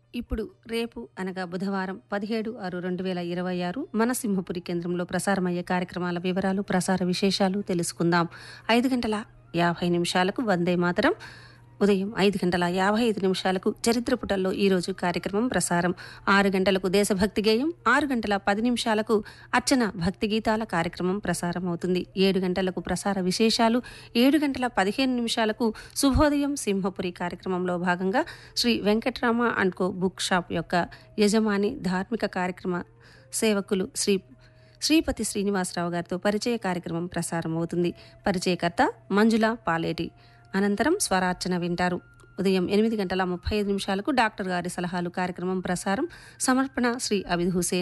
ఇప్పుడు రేపు అనగా బుధవారం పదిహేడు ఆరు రెండు వేల ఇరవై ఆరు మన సింహపురి కేంద్రంలో ప్రసారమయ్యే కార్యక్రమాల వివరాలు ప్రసార విశేషాలు తెలుసుకుందాం ఐదు గంటల యాభై నిమిషాలకు వందే మాతరం ఉదయం ఐదు గంటల యాభై ఐదు నిమిషాలకు చరిత్ర పుటల్లో ఈరోజు కార్యక్రమం ప్రసారం ఆరు గంటలకు దేశభక్తి గేయం ఆరు గంటల పది నిమిషాలకు అర్చన భక్తి గీతాల కార్యక్రమం ప్రసారం అవుతుంది ఏడు గంటలకు ప్రసార విశేషాలు ఏడు గంటల పదిహేను నిమిషాలకు శుభోదయం సింహపురి కార్యక్రమంలో భాగంగా Shri Venkatarama and co book shop యొక్క యజమాని ధార్మిక కార్యక్రమ సేవకులు శ్రీ శ్రీపతి శ్రీనివాసరావు గారితో పరిచయ కార్యక్రమం ప్రసారం అవుతుంది పరిచయకర్త మంజుల పాలేటి అనంతరం స్వరార్చన వింటారు ఉదయం ఎనిమిది గంటల ముప్పై ఐదు నిమిషాలకు డాక్టర్ గారి సలహాలు కార్యక్రమం ప్రసారం సమర్పణ శ్రీ అబిద్ హుసేన్